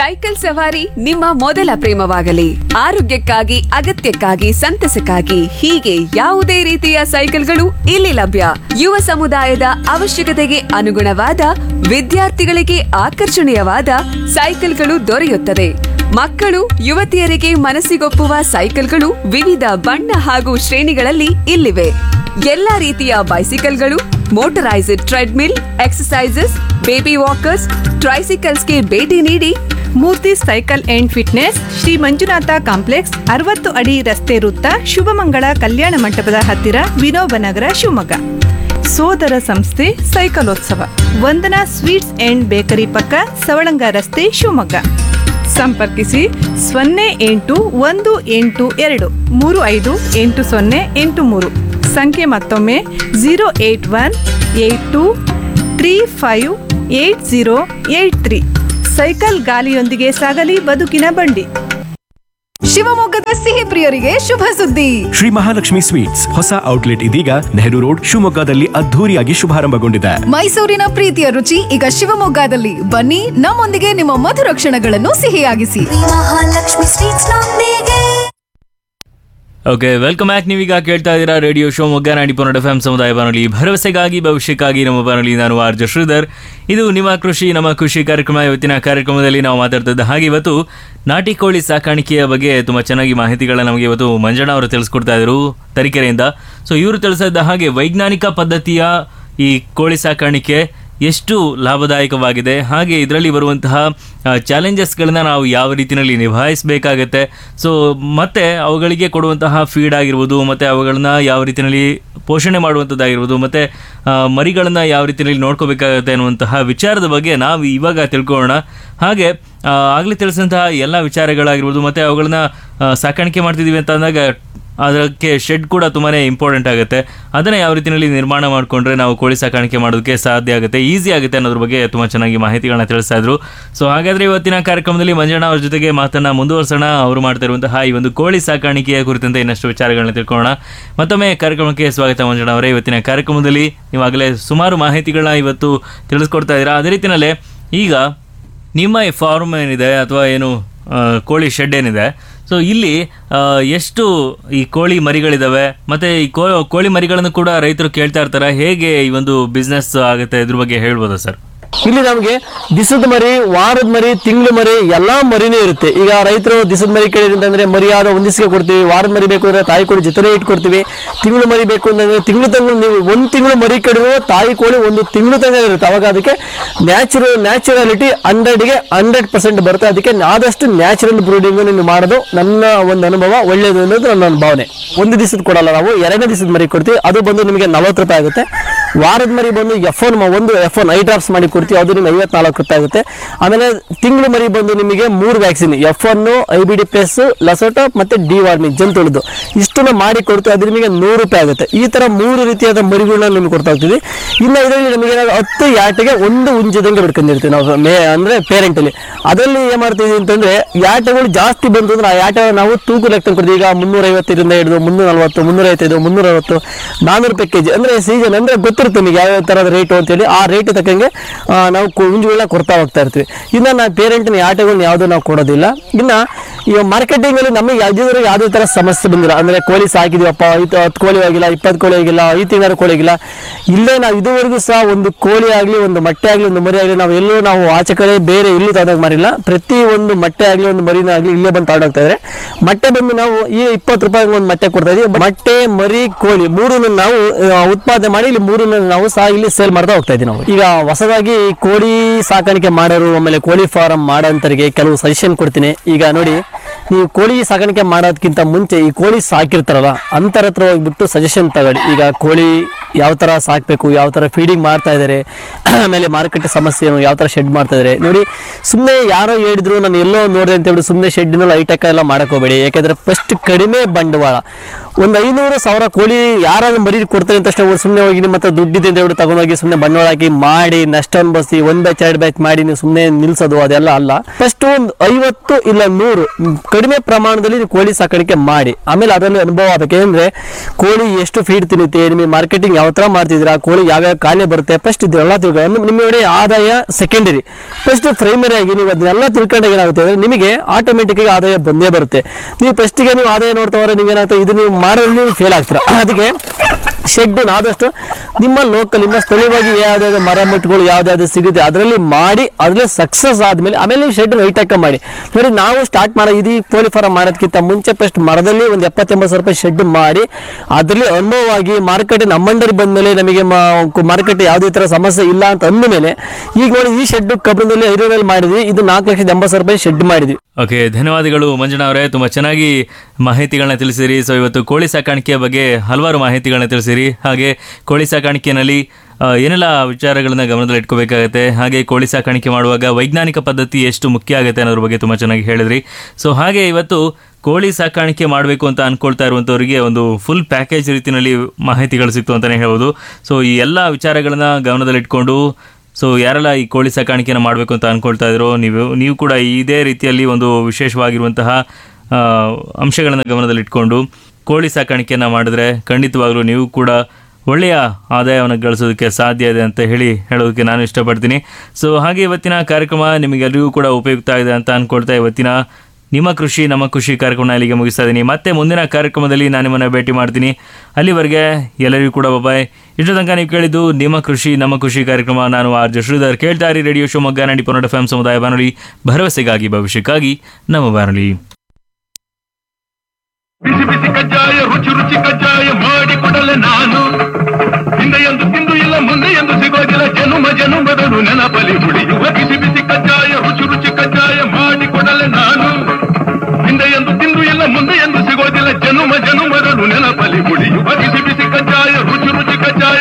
cycle ಸವಾರಿ ನಿಮ್ಮ ಮೊದಲ ಪ್ರೇಮವಾಗಲಿ ಆರೋಗ್ಯಕ್ಕಾಗಿ ಅಗತ್ಯಕ್ಕಾಗಿ ಸಂತಸಕ್ಕಾಗಿ ಹೀಗೆ ಯಾವುದೇ ರೀತಿಯ ಸೈಕಲ್ಗಳು ಇಲ್ಲಿ ಲಭ್ಯ ಯುವ ಸಮುದಾಯದ ಅವಶ್ಯಕತೆಗೆ ಅನುಗುಣವಾದ ವಿದ್ಯಾರ್ಥಿಗಳಿಗೆ ಆಕರ್ಷಣೀಯವಾದ ಸೈಕಲ್ಗಳು ದೊರೆಯುತ್ತದೆ ಮಕ್ಕಳು ಯುವತಿಯರಿಗೆ ಮನಸ್ಸಿಗೊಪ್ಪುವ ಸೈಕಲ್ಗಳು ವಿವಿಧ ಬಣ್ಣ ಹಾಗೂ ಶ್ರೇಣಿಗಳಲ್ಲಿ ಇಲ್ಲಿವೆ ಎಲ್ಲಾ ರೀತಿಯ ಬೈಸಿಕಲ್ಗಳು motorised treadmill exercises baby walkers ಟ್ರೈಸಿಕಲ್ಸ್ಗೆ ಭೇಟಿ ನೀಡಿ Murthy cycle and fitness Shri Manjunatha complex ಅರವತ್ತು ಅಡಿ ರಸ್ತೆ ವೃತ್ತ ಶುಭಮಂಗಳ ಕಲ್ಯಾಣ ಮಂಟಪದ ಹತ್ತಿರ ವಿನೋಬ ನಗರ ಶಿವಮೊಗ್ಗ ಸೋದರ ಸಂಸ್ಥೆ ಸೈಕಲೋತ್ಸವ ವಂದನಾ ಸ್ವೀಟ್ಸ್ ಅಂಡ್ ಬೇಕರಿ ಪಕ್ಕ ಸವಳಂಗ ರಸ್ತೆ ಶಿವಮೊಗ್ಗ ಸಂಪರ್ಕಿಸಿ ಸೊನ್ನೆ ಎಂಟು ಒಂದು ಎಂಟು ಎರಡು ಮೂರು ಐದು ಎಂಟು ಸೊನ್ನೆ ಎಂಟು ಮೂರು ಸಂಖ್ಯೆ ಮತ್ತೊಮ್ಮೆ zero eight one eight two three five eight zero eight three cycle ಗಾಲಿಯೊಂದಿಗೆ ಸಾಗಲಿ ಬದುಕಿನ ಬಂಡಿ ಶಿವಮೊಗ್ಗದ ಸಿಹಿ ಪ್ರಿಯರಿಗೆ ಶುಭ ಸುದ್ದಿ ಶ್ರೀ ಮಹಾಲಕ್ಷ್ಮಿ ಸ್ವೀಟ್ಸ್ ಹೊಸ ಔಟ್ಲೆಟ್ ಇದೀಗ ನೆಹರು ರೋಡ್ ಶಿವಮೊಗ್ಗದಲ್ಲಿ ಅದ್ಧೂರಿಯಾಗಿ ಶುಭಾರಂಭಗೊಂಡಿದೆ ಮೈಸೂರಿನ ಪ್ರೀತಿಯ ರುಚಿ ಈಗ ಶಿವಮೊಗ್ಗದಲ್ಲಿ ಬನ್ನಿ ನಮ್ಮೊಂದಿಗೆ ನಿಮ್ಮ ಮಧುರ ಕ್ಷಣಗಳನ್ನು ಸಿಹಿಯಾಗಿಸಿ ಮಹಾಲಕ್ಷ್ಮಿ ಸ್ವೀಟ್ಸ್ ನೊಂದಿಗೆ ಓಕೆ ವೆಲ್ಕಮ್ ಬ್ಯಾಕ್ ನೀವೀಗ ಕೇಳ್ತಾ ಇದ್ದೀರಾ ರೇಡಿಯೋ ಶಿವಮೊಗ್ಗ ನಾಡಿ ಪೊನ್ನಡ ಎಫ್ ಎಂ ಸಮುದಾಯ ಬಾನುಲಿ ಭರವಸೆಗಾಗಿ ಭವಿಷ್ಯಕ್ಕಾಗಿ ನಮ್ಮ ಬಾನುಲಿ ನಾನು ಆರ್ ಜೆ ಶ್ರೀಧರ್ ಇದು ನಿಮ್ಮ ಕೃಷಿ ನಮ್ಮ ಕೃಷಿ ಕಾರ್ಯಕ್ರಮ ಇವತ್ತಿನ ಕಾರ್ಯಕ್ರಮದಲ್ಲಿ ನಾವು ಮಾತಾಡ್ತಿದ್ದ ಹಾಗೆ ಇವತ್ತು ನಾಟಿ ಕೋಳಿ ಸಾಕಾಣಿಕೆಯ ಬಗ್ಗೆ ತುಂಬ ಚೆನ್ನಾಗಿ ಮಾಹಿತಿಗಳನ್ನ ನಮಗೆ ಇವತ್ತು ಮಂಜಣ್ಣ ಅವರು ತಿಳಿಸ್ಕೊಡ್ತಾ ಇದ್ರು ತರೀಕೆರೆಯಿಂದ ಸೊ ಇವರು ತಿಳಿಸಿದ್ದ ಹಾಗೆ ವೈಜ್ಞಾನಿಕ ಪದ್ಧತಿಯ ಈ ಕೋಳಿ ಸಾಕಾಣಿಕೆ ಎಷ್ಟು ಲಾಭದಾಯಕವಾಗಿದೆ ಹಾಗೆ ಇದರಲ್ಲಿ ಬರುವಂತಹ ಚಾಲೆಂಜಸ್ಗಳನ್ನ ನಾವು ಯಾವ ರೀತಿಯಲ್ಲಿ ನಿಭಾಯಿಸಬೇಕಾಗತ್ತೆ ಸೊ ಮತ್ತೆ ಅವುಗಳಿಗೆ ಕೊಡುವಂತಹ ಫೀಡ್ ಆಗಿರ್ಬೋದು ಮತ್ತು ಅವುಗಳನ್ನ ಯಾವ ರೀತಿಯಲ್ಲಿ ಪೋಷಣೆ ಮಾಡುವಂಥದ್ದಾಗಿರ್ಬೋದು ಮತ್ತು ಮರಿಗಳನ್ನ ಯಾವ ರೀತಿಯಲ್ಲಿ ನೋಡ್ಕೋಬೇಕಾಗತ್ತೆ ಅನ್ನುವಂತಹ ವಿಚಾರದ ಬಗ್ಗೆ ನಾವು ಇವಾಗ ತಿಳ್ಕೊಳ್ಳೋಣ ಹಾಗೆ ಆ, ಆಗ್ಲೇ ತಿಳಿಸಿದಂತಹ ಎಲ್ಲ ವಿಚಾರಗಳಾಗಿರ್ಬೋದು ಮತ್ತು ಅವುಗಳನ್ನ ಆ, ಸಾಕಾಣಿಕೆ ಮಾಡ್ತಿದ್ದೀವಿ ಅಂತ ಅಂದಾಗ ಅದಕ್ಕೆ ಶೆಡ್ ಕೂಡ ತುಂಬಾ ಇಂಪಾರ್ಟೆಂಟ್ ಆಗುತ್ತೆ ಅದನ್ನು ಯಾವ ರೀತಿಯಲ್ಲಿ ನಿರ್ಮಾಣ ಮಾಡಿಕೊಂಡ್ರೆ ನಾವು ಕೋಳಿ ಸಾಕಾಣಿಕೆ ಮಾಡೋದಕ್ಕೆ ಸಾಧ್ಯ ಆಗುತ್ತೆ ಈಸಿ ಆಗುತ್ತೆ ಅನ್ನೋದ್ರ ಬಗ್ಗೆ ತುಂಬ ಚೆನ್ನಾಗಿ ಮಾಹಿತಿಗಳನ್ನ ತಿಳಿಸ್ತಾ ಇದ್ರು ಸೊ ಹಾಗಾದರೆ ಇವತ್ತಿನ ಕಾರ್ಯಕ್ರಮದಲ್ಲಿ ಮಂಜಣ್ಣ ಅವ್ರ ಜೊತೆಗೆ ಮಾತನ್ನ ಮುಂದುವರ್ಸೋಣ ಅವರು ಮಾಡ್ತಾ ಇರುವಂತಹ ಈ ಒಂದು ಕೋಳಿ ಸಾಕಾಣಿಕೆಯ ಕುರಿತಂತೆ ಇನ್ನಷ್ಟು ವಿಚಾರಗಳನ್ನ ತಿಳ್ಕೊಳ್ಳೋಣ ಮತ್ತೊಮ್ಮೆ ಕಾರ್ಯಕ್ರಮಕ್ಕೆ ಸ್ವಾಗತ ಮಂಜಣ್ಣ ಅವರೇ ಇವತ್ತಿನ ಕಾರ್ಯಕ್ರಮದಲ್ಲಿ ನೀವಾಗಲೇ ಸುಮಾರು ಮಾಹಿತಿಗಳನ್ನ ಇವತ್ತು ತಿಳಿಸ್ಕೊಡ್ತಾ ಇದ್ದೀರಾ ಅದೇ ರೀತಿಯಲ್ಲೇ ಈಗ ನಿಮ್ಮ ಈ ಫಾರ್ಮ್ ಏನಿದೆ ಅಥವಾ ಏನು ಆ, ಕೋಳಿ ಶೆಡ್ ಏನಿದೆ ಸೊ ಇಲ್ಲಿ ಆ, ಎಷ್ಟು ಈ ಕೋಳಿ ಮರಿಗಳಿದಾವೆ ಮತ್ತೆ ಈ ಕೋ ಕೋಳಿ ಮರಿಗಳನ್ನು ಕೂಡ ರೈತರು ಕೇಳ್ತಾ ಇರ್ತಾರೆ ಹೇಗೆ ಈ ಒಂದು ಬಿಸ್ನೆಸ್ ಆಗುತ್ತೆ ಇದ್ರ ಬಗ್ಗೆ ಹೇಳ್ಬೋದಾ ಸರ್ ಇಲ್ಲಿ ನಮಗೆ ದಿಸದ ಮರಿ ವಾರದ ಮರಿ ತಿಂಗಳ ಮರಿ ಎಲ್ಲಾ ಮರಿನೇ ಇರುತ್ತೆ ಈಗ ರೈತರು ದಿಸದ ಮರಿ ಕೇಳಿದ್ರೆ ಅಂತಂದ್ರೆ ಮರಿ ಆದ ಒಂದಿಸಿಗೆ ಕೊಡ್ತೀವಿ ವಾರದ ಮರಿ ಬೇಕು ಅಂದ್ರೆ ತಾಯಿ ಕೋಳಿ ಜೊತೆನೇ ಇಟ್ಕೊಡ್ತೀವಿ ತಿಂಗಳು ಮರಿ ಬೇಕು ಅಂತಂದ್ರೆ ತಿಂಗಳು ತಂಗಳು ನೀವು ಒಂದು ತಿಂಗಳು ಮರಿ ಕಡಿಮೆ ತಾಯಿ ಕೋಳಿ ಒಂದು ತಿಂಗಳು ತನಕ ಇರುತ್ತೆ ಅವಾಗ ಅದಕ್ಕೆ ನ್ಯಾಚುರಲ್ ನ್ಯಾಚುರಾಲಿಟಿ ಹಂಡ್ರೆಡ್ಗೆ ಹಂಡ್ರೆಡ್ ಪರ್ಸೆಂಟ್ ಬರುತ್ತೆ ಅದಕ್ಕೆ ಆದಷ್ಟು ನ್ಯಾಚುರಲ್ ಬ್ರೂಡಿಂಗ್ ನೀವು ಮಾಡೋದು ನನ್ನ ಒಂದು ಅನುಭವ ಒಳ್ಳೇದು ಅನ್ನೋದು ನನ್ನ ಭಾವನೆ ಒಂದು ದಿವಸದ ಕೊಡಲ್ಲ ನಾವು ಎರಡನೇ ದಿವಸದ ಮರಿ ಕೊಡ್ತೀವಿ ಅದು ಬಂದು ನಿಮಗೆ ನಲವತ್ತು ರೂಪಾಯಿ ಆಗುತ್ತೆ ವಾರದ ಮರಿ ಬಂದು ಎಫ್ ಒನ್ ಒಂದು ಎಫ್ ಒನ್ ಐ ಡ್ರಾಪ್ಸ್ ಮಾಡಿ ಕೊಡ್ತೀವಿ ಅದು ನಿಮ್ಗೆ ಐವತ್ನಾಲ್ಕು ರೂಪಾಯಿ ಆಗುತ್ತೆ ಆಮೇಲೆ ತಿಂಗಳು ಮರಿ ಬಂದು ನಿಮಗೆ ಮೂರು vaccine F one I B D plus LaSota ಮತ್ತೆ ಡಿ ವಾರ್ಮಿಂಗ್ ಜಂತುಳಿದು ಇಷ್ಟನ್ನು ಮಾಡಿ ಕೊಡ್ತೀವಿ ಅದು ನಿಮಗೆ ನೂರು ರೂಪಾಯಿ ಆಗುತ್ತೆ ಈ ತರ ಮೂರು ರೀತಿಯಾದ ಮರಿಗಳನ್ನ ನಿಮ್ಗೆ ಕೊಡ್ತಾ ಹೋಗ್ತೀವಿ ಇನ್ನು ಇದರಲ್ಲಿ ನಮಗೆ ಏನಾದ್ರು ಹತ್ತು ಯಾಟಿಗೆ ಒಂದು ಉಂಜದಂಗೆ ಬಿಡ್ಕೊಂಡಿರ್ತೀವಿ ನಾವು ಮೇ ಅಂದ್ರೆ ಪೇರೆಂಟ್ ಅಲ್ಲಿ ಅದರಲ್ಲಿ ಏನ್ ಮಾಡ್ತೀವಿ ಅಂತಂದ್ರೆ ಯಾಟಗಳು ಜಾಸ್ತಿ ಬಂತು ಅಂದ್ರೆ ಆ ಯಾಟ ನಾವು ತೂಕ ಲೆಕ್ಕ ಕೊಡ್ತೀವಿ ಈಗ ಮುನ್ನೂರ ಐವತ್ತರಿಂದ ಹಿಡಿದು ಮುನ್ನೂರ ನಲ್ವತ್ತು ಮುನ್ನೂರ ಐವತ್ತೈದು ಮುನ್ನೂರ ಅರವತ್ತು ನಾನೂರು ರೂಪಾಯಿ ಕೆಜಿ ಅಂದ್ರೆ ಸೀಸನ್ ಅಂದ್ರೆ ಗೊತ್ತಿರುತ್ತೆ ನಿಮಗೆ ಯಾವ ತರದ ರೇಟ್ ಅಂತೇಳಿ ಆ ರೇಟ್ ತಕ್ಕಂಗೆ ಆ, ನಾವು ಕುಂಜುಗಳನ್ನ ಕೊಡ್ತಾ ಹೋಗ್ತಾ ಇರ್ತೀವಿ ಇನ್ನು ನಾವು ಪೇರೆಂಟ್ನ ಆಟಗಳನ್ನ ಯಾವುದು ನಾವು ಕೊಡೋದಿಲ್ಲ ಇನ್ನು ಈಗ ಮಾರ್ಕೆಟಿಂಗ್ ಅಲ್ಲಿ ನಮಗೆ ಯಾವ್ದಾದ್ರು ಯಾವುದೇ ತರ ಸಮಸ್ಯೆ ಬಂದಿಲ್ಲ ಅಂದ್ರೆ ಕೋಳಿ ಸಾಕಿದೀವಪ್ಪ ಇದು ಹತ್ತು ಕೋಳಿ ಆಗಿಲ್ಲ ಇಪ್ಪತ್ತು ಕೋಳಿ ಆಗಿಲ್ಲ ಐದು ತಿಂಗಳ ಕೋಳಿ ಆಗಿಲ್ಲ ಇಲ್ಲೇ ನಾವು ಇದುವರೆಗೂ ಸಹ ಒಂದು ಕೋಳಿ ಆಗಲಿ ಒಂದು ಮೊಟ್ಟೆ ಆಗಲಿ ಒಂದು ಮರಿ ಆಗಲಿ ನಾವು ಎಲ್ಲೂ ನಾವು ಆಚೆ ಕಡೆ ಬೇರೆ ಎಲ್ಲೂ ತಂದಾಗ ಮಾರಿಲ್ಲ ಪ್ರತಿ ಒಂದು ಮೊಟ್ಟೆ ಆಗಲಿ ಒಂದು ಮರಿನ ಆಗಲಿ ಇಲ್ಲೇ ಬಂದು ತಗೊಂಡೋಗ್ತಾ ಇದ್ದಾರೆ ಮೊಟ್ಟೆ ಬಂದು ನಾವು ಈ ಇಪ್ಪತ್ತು ರೂಪಾಯಿ ಒಂದು ಮೊಟ್ಟೆ ಕೊಡ್ತಾ ಇದೀವಿ ಮೊಟ್ಟೆ ಮರಿ ಕೋಳಿ ಮೂರನ್ನು ನಾವು ಆ, ಉತ್ಪಾದನೆ ಮಾಡಿ ಇಲ್ಲಿ ಮೂರನ್ನು ನಾವು ಸಹ ಇಲ್ಲಿ ಸೇಲ್ ಮಾಡ್ತಾ ಹೋಗ್ತಾ ಇದೀವಿ ನಾವು ಈಗ ಹೊಸದಾಗಿ ಕೋಳಿ ಸಾಕಾಣಿಕೆ ಮಾಡೋರು ಆಮೇಲೆ ಕೋಳಿ ಫಾರಂ ಮಾಡೋಂಥವ್ರಿಗೆ ಕೆಲವು ಸಜೆಷನ್ ಕೊಡ್ತೀನಿ ಈಗ ನೋಡಿ ನೀವು ಕೋಳಿ ಸಾಕಾಣಿಕೆ ಮಾಡೋದಕ್ಕಿಂತ ಮುಂಚೆ ಈ ಕೋಳಿ ಸಾಕಿರ್ತಾರಲ್ಲ ಅಂತರ ಹತ್ರ ಹೋಗ್ಬಿಟ್ಟು ಸಜೆಷನ್ ತಗೊಳ್ಳಿ ಈಗ ಕೋಳಿ ಯಾವ ತರ ಸಾಕಬೇಕು ಯಾವ ತರ ಫೀಡಿಂಗ್ ಮಾಡ್ತಾ ಇದ್ದಾರೆ ಆಮೇಲೆ ಮಾರುಕಟ್ಟೆ ಸಮಸ್ಯೆ ಏನು ಯಾವ ತರ ಶೆಡ್ ಮಾಡ್ತಾ ಇದ್ದಾರೆ ನೋಡಿ ಸುಮ್ಮನೆ ಯಾರೋ ಹೇಳಿದ್ರು ನಾನು ಎಲ್ಲೋ ನೋಡಿದೆ ಅಂತ ಹೇಳಿ ಸುಮ್ಮನೆ ಶೆಡ್ನಲ್ಲಿ ಐಟಕ್ ಎಲ್ಲ ಮಾಡಕ್ ಹೋಗಬೇಡಿ ಯಾಕಂದ್ರೆ ಫಸ್ಟ್ ಕಡಿಮೆ ಬಂಡವಾಳ ಒಂದು ಐನೂರು ಸಾವಿರ ಕೋಳಿ ಯಾರಾದ್ರೂ ಮರಿ ಕೊಡ್ತಾರೆ ಅಂತ ತಕ್ಷಣ ಸುಮ್ಮನೆ ಹೋಗಿ ನಿಮ್ಮ ಹತ್ರ ದುಡ್ಡಿದೆ ಅಂತ ಹೇಳಿ ತಗೊಂಡೋಗಿ ಸುಮ್ಮನೆ ಬಂಡವಾಳ ಹಾಕಿ ಮಾಡಿ ನಷ್ಟ ಅನ್ಬಸಿ ಒಂದ್ ಬ್ಯಾಚ್ ಎರಡು ಬ್ಯಾಚ್ ಮಾಡಿ ನೀವು ಸುಮ್ಮನೆ ನಿಲ್ಸೋದು ಅದೆಲ್ಲ ಅಲ್ಲ ಫಸ್ಟ್ ಒಂದು ಐವತ್ತು ಇಲ್ಲ ನೂರು ಮ್, ಕಡಿಮೆ ಪ್ರಮಾಣದಲ್ಲಿ ನೀವು ಕೋಳಿ ಸಾಕಾಣಿಕೆ ಮಾಡಿ ಆಮೇಲೆ ಅದರಲ್ಲಿ ಅನುಭವ ಆಗಬೇಕು ಏನಂದ್ರೆ ಕೋಳಿ ಎಷ್ಟು ಫೀಡ್ ತಿನ್ನುತ್ತೆ ನಿಮಗೆ ಮಾರ್ಕೆಟಿಂಗ್ ಯಾವ ಯಾವ ತರ ಮಾಡ್ತಿದ್ದೀರಾ ಕೋಳಿ ಯಾವ್ಯಾವ ಕಾಯಿಲೆ ಬರುತ್ತೆ ಫಸ್ಟ್ ಇದೆಲ್ಲ ತಿಳ್ಕೊಂಡು ನಿಮ್ಮ ಕಡೆ ಆದಾಯ ಸೆಕೆಂಡರಿ ಫಸ್ಟ್ ಪ್ರೈಮರಿ ಆಗಿ ನೀವು ಅದನ್ನೆಲ್ಲ ತಿಳ್ಕೊಂಡಾಗ ಏನಾಗುತ್ತೆ ಅಂದ್ರೆ ನಿಮಗೆ ಆಟೋಮೆಟಿಕ್ ಆಗಿ ಆದಾಯ ಬಂದೇ ಬರುತ್ತೆ ನೀವು ಫಸ್ಟಿಗೆ ನೀವು ಆದಾಯ ನೋಡ್ತಾ ಹೋದ್ರೆ ನೀವೇನಾಗ್ತದೆ ಇದು ನೀವು ಮಾಡೋದ್ರಲ್ಲಿ ನೀವು ಫೇಲ್ ಆಗ್ತೀರಾ ಅದಕ್ಕೆ ಶೆಡ್ ಆದಷ್ಟು ನಿಮ್ಮ ಲೋಕಲ್ ನಿಮ್ಮ ಸ್ಥಳೀಯವಾಗಿ ಯಾವ್ದಾದ್ರು ಮರ ಮುಟ್ಟುಗಳು ಯಾವ್ದಾದ್ರು ಸಿಗುತ್ತೆ ಅದರಲ್ಲಿ ಮಾಡಿ ಅದರಲ್ಲಿ ಸಕ್ಸಸ್ ಆದ್ಮೇಲೆ ಆಮೇಲೆ ನೀವು ಶೆಡ್ ರೈಟ್ ಹಾಕ ಮಾಡಿ ನೋಡಿ ನಾವು ಸ್ಟಾರ್ಟ್ ಮಾಡೋ ಇದು ಕೋಳಿ ಫಾರಂ ಮಾಡೋದಕ್ಕಿಂತ ಮುಂಚೆ ಫಸ್ಟ್ ಮರದಲ್ಲಿ ಒಂದು ಎಪ್ಪತ್ತೆಂಬತ್ತು ಸಾವಿರ ರೂಪಾಯಿ ಶೆಡ್ ಮಾಡಿ ಅದರಲ್ಲಿ ಅನುಭವವಾಗಿ ಮಾರುಕಟ್ಟೆ ನಮ್ಮಂಡರಿ ಬಂದ್ಮೇಲೆ ನಮಗೆ ಮಾರುಕಟ್ಟೆ ಯಾವುದೇ ತರ ಸಮಸ್ಯೆ ಇಲ್ಲ ಅಂತ ಅಂದಮೇಲೆ ಈಗ ನೋಡಿ ಈ ಶೆಡ್ ಕಬ್ಬಣದಲ್ಲಿ ಐರೂರಲ್ಲಿ ಮಾಡಿದ್ವಿ ಇದು ನಾಲ್ಕು ಲಕ್ಷದ ಎಂಬತ್ತು ಸಾವಿರ ರೂಪಾಯಿ ಶೆಡ್ ಮಾಡಿದ್ವಿ ಓಕೆ ಧನ್ಯವಾದಗಳು ಮಂಜುನಾ ಅವರೇ ತುಂಬ ಚೆನ್ನಾಗಿ ಮಾಹಿತಿಗಳನ್ನ ತಿಳಿಸಿರಿ ಸೊ ಇವತ್ತು ಕೋಳಿ ಸಾಕಾಣಿಕೆಯ ಬಗ್ಗೆ ಹಲವಾರು ಮಾಹಿತಿಗಳನ್ನ ತಿಳಿಸಿರಿ ಹಾಗೆ ಕೋಳಿ ಸಾಕಾಣಿಕೆಯಲ್ಲಿ ಆ, ಏನೆಲ್ಲ ವಿಚಾರಗಳನ್ನ ಗಮನದಲ್ಲಿ ಇಟ್ಕೋಬೇಕಾಗತ್ತೆ ಹಾಗೆ ಕೋಳಿ ಸಾಕಾಣಿಕೆ ಮಾಡುವಾಗ ವೈಜ್ಞಾನಿಕ ಪದ್ಧತಿ ಎಷ್ಟು ಮುಖ್ಯ ಆಗುತ್ತೆ ಅನ್ನೋದ್ರ ಬಗ್ಗೆ ತುಂಬ ಚೆನ್ನಾಗಿ ಹೇಳಿದ್ರಿ ಸೊ ಹಾಗೆ ಇವತ್ತು ಕೋಳಿ ಸಾಕಾಣಿಕೆ ಮಾಡಬೇಕು ಅಂತ ಅನ್ಕೊಳ್ತಾ ಇರುವಂಥವರಿಗೆ ಒಂದು ಫುಲ್ ಪ್ಯಾಕೇಜ್ ರೀತಿಯಲ್ಲಿ ಮಾಹಿತಿಗಳು ಸಿಕ್ತು ಅಂತಲೇ ಹೇಳ್ಬೋದು ಸೊ ಈ ಎಲ್ಲ ವಿಚಾರಗಳನ್ನ ಗಮನದಲ್ಲಿಟ್ಕೊಂಡು ಸೊ ಯಾರೆಲ್ಲ ಈ ಕೋಳಿ ಸಾಕಾಣಿಕೆನ ಮಾಡಬೇಕು ಅಂತ ಅನ್ಕೊಳ್ತಾ ಇದ್ರು ನೀವು ನೀವು ಕೂಡ ಇದೇ ರೀತಿಯಲ್ಲಿ ಒಂದು ವಿಶೇಷವಾಗಿರುವಂತಹ ಆ, ಅಂಶಗಳನ್ನು ಗಮನದಲ್ಲಿಟ್ಕೊಂಡು ಕೋಳಿ ಸಾಕಾಣಿಕೆಯನ್ನು ಮಾಡಿದ್ರೆ ಖಂಡಿತವಾಗ್ಲೂ ನೀವು ಕೂಡ ಒಳ್ಳೆಯ ಆದಾಯವನ್ನು ಗಳಿಸೋದಕ್ಕೆ ಸಾಧ್ಯ ಇದೆ ಅಂತ ಹೇಳಿ ಹೇಳೋದಕ್ಕೆ ನಾನು ಇಷ್ಟಪಡ್ತೀನಿ ಸೊ ಹಾಗೆ ಇವತ್ತಿನ ಕಾರ್ಯಕ್ರಮ ನಿಮಗೆಲ್ಲರಿಗೂ ಕೂಡ ಉಪಯುಕ್ತ ಆಗಿದೆ ಅಂತ ಅನ್ಕೊಳ್ತಾ ಇವತ್ತಿನ ನಿಮ್ಮ ಕೃಷಿ ನಮ್ಮ ಕೃಷಿ ಕಾರ್ಯಕ್ರಮ ಇಲ್ಲಿಗೆ ಮುಗಿಸ್ತಾ ಇದ್ದೀನಿ ಮತ್ತೆ ಮುಂದಿನ ಕಾರ್ಯಕ್ರಮದಲ್ಲಿ ನಾನು ನಿಮ್ಮನ್ನು ಭೇಟಿ ಮಾಡ್ತೀನಿ ಅಲ್ಲಿವರೆಗೆ ಎಲ್ಲರಿಗೂ ಕೂಡ ಬಾಯ್ ಇಷ್ಟು ತನಕ ನೀವು ಕೇಳಿದ್ದು ನಿಮ್ಮ ಕೃಷಿ ನಮ್ಮ ಕೃಷಿ ಕಾರ್ಯಕ್ರಮ ನಾನು ಆರ್ ಜೆ ಶ್ರೀಧರ್ ಕೇಳ್ತಾ ಇರಿ ರೇಡಿಯೋ ಶಿವಮೊಗ್ಗ ನಾಡಿ ಪೊನ್ನಡ ಎಫ್ ಸಮುದಾಯ ಬಾನುಲಿ ಭರವಸೆಗಾಗಿ ಭವಿಷ್ಯಕ್ಕಾಗಿ ನಮ್ಮ ಬಾನುಲಿ ಬಿಸಿ ಬಿಸಿ ಕಜ್ಜಾಯ ರುಚಿ ರುಚಿ ಕಜ್ಜಾಯ ಮಾಡಿಕೊಡಲೆ ನಾನು ಹಿಂದೆ ಎಂದು ತಿಂದು ಇಲ್ಲ ಮುಂದೆ ಎಂದು ಸಿಗೋದಿಲ್ಲ ಜನುಮ ಜನುಮದನು ನೆನಪಲಿ ಉಳಿಯುವ ಬಿಸಿ ಬಿಸಿ ಕಜ್ಜಾಯ ರುಚಿ ರುಚಿ ಕಜ್ಜಾಯ ಮಾಡಿಕೊಡಲೆ ನಾನು ಹಿಂದೆ ಎಂದು ತಿಂದು ಇಲ್ಲ ಮುಂದೆ ಎಂದು ಸಿಗೋದಿಲ್ಲ ಜನುಮ ಜನುಮದನು ನೆನಪಲಿ ಉಳಿಯುವ ಬಿಸಿ ಬಿಸಿ ಕಜ್ಜಾಯ ರುಚಿ ರುಚಿ ಕಜ್ಜಾಯ